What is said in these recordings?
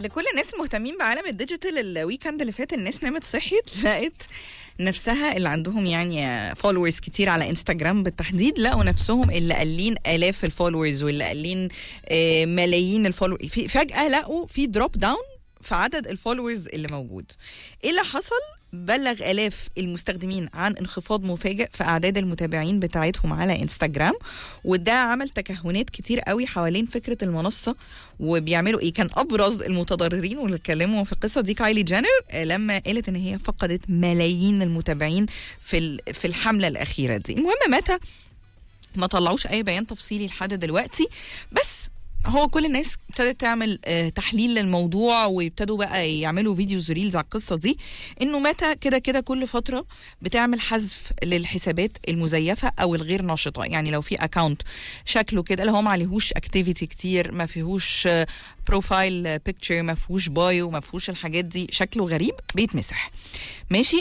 لكل الناس المهتمين بعالم الديجيتال الويكند اللي فات الناس نامت صحيت لقت نفسها اللي عندهم يعني فولورز كتير على انستجرام بالتحديد لقوا نفسهم اللي قالين الاف الفولورز واللي قالين آه، ملايين الفولورز فجاه لقوا في دروب داون في عدد الفولورز اللي موجود ايه اللي حصل بلغ الاف المستخدمين عن انخفاض مفاجئ في اعداد المتابعين بتاعتهم على انستجرام وده عمل تكهنات كتير قوي حوالين فكره المنصه وبيعملوا ايه كان ابرز المتضررين واللي اتكلموا في القصه دي كايلي جينر آه، لما قالت ان هي فقدت ملايين المتابعين في ال- في الحمله الاخيره دي المهم متى ما طلعوش اي بيان تفصيلي لحد دلوقتي بس هو كل الناس ابتدت تعمل آه، تحليل للموضوع ويبتدوا بقى يعملوا فيديوز ريلز على القصه دي انه متى كده كده كل فتره بتعمل حذف للحسابات المزيفه او الغير نشطه يعني لو في اكونت شكله كده اللي هو ما عليهوش اكتيفيتي كتير ما فيهوش بروفايل بيكتشر ما فيهوش بايو ما فيهوش الحاجات دي شكله غريب بيتمسح ماشي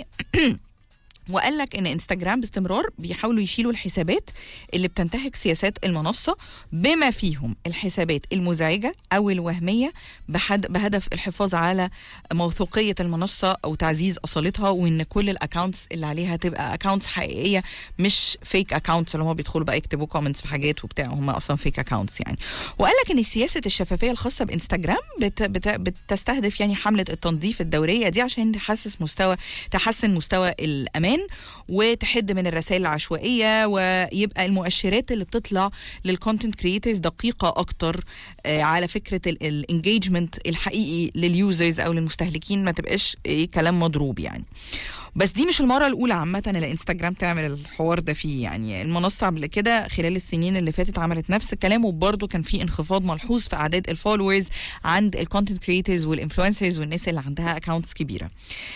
وقال لك ان انستجرام باستمرار بيحاولوا يشيلوا الحسابات اللي بتنتهك سياسات المنصه بما فيهم الحسابات المزعجه او الوهميه بحد بهدف الحفاظ على موثوقيه المنصه او تعزيز اصالتها وان كل الاكونتس اللي عليها تبقى اكونتس حقيقيه مش فيك اكونتس اللي هم بيدخلوا بقى يكتبوا كومنتس في حاجات وبتاع هم اصلا فيك اكونتس يعني وقال لك ان سياسه الشفافيه الخاصه بانستجرام بت بت بتستهدف يعني حمله التنظيف الدوريه دي عشان تحسس مستوى تحسن مستوى الامان وتحد من الرسائل العشوائيه ويبقى المؤشرات اللي بتطلع للكونتنت كريترز دقيقه اكتر آه، على فكره الانجيجمنت الحقيقي لليوزرز او للمستهلكين ما تبقاش ايه كلام مضروب يعني بس دي مش المره الاولى عامه اللي انستجرام تعمل الحوار ده فيه يعني المنصه قبل كده خلال السنين اللي فاتت عملت نفس الكلام وبرده كان في انخفاض ملحوظ في اعداد الفولورز عند الكونتنت كريترز والانفلونسرز والناس اللي عندها اكونتس كبيره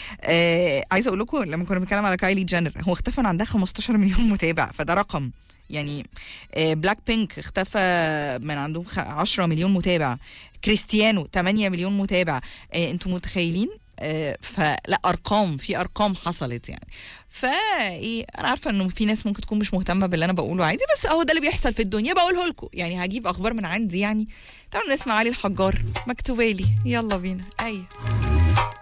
آه عايزه اقول لكم لما كنا بنتكلم على كايلي جينر هو اختفى من عندها 15 مليون متابع فده رقم يعني آه، بلاك بينك اختفى من عندهم خ- 10 مليون متابع كريستيانو 8 مليون متابع آه، انتوا متخيلين آه، فلا ارقام في ارقام حصلت يعني فايه انا عارفه انه في ناس ممكن تكون مش مهتمه باللي انا بقوله عادي بس اهو ده اللي بيحصل في الدنيا بقوله لكم يعني هجيب اخبار من عندي يعني تعالوا نسمع علي الحجار مكتوبه لي يلا بينا ايوه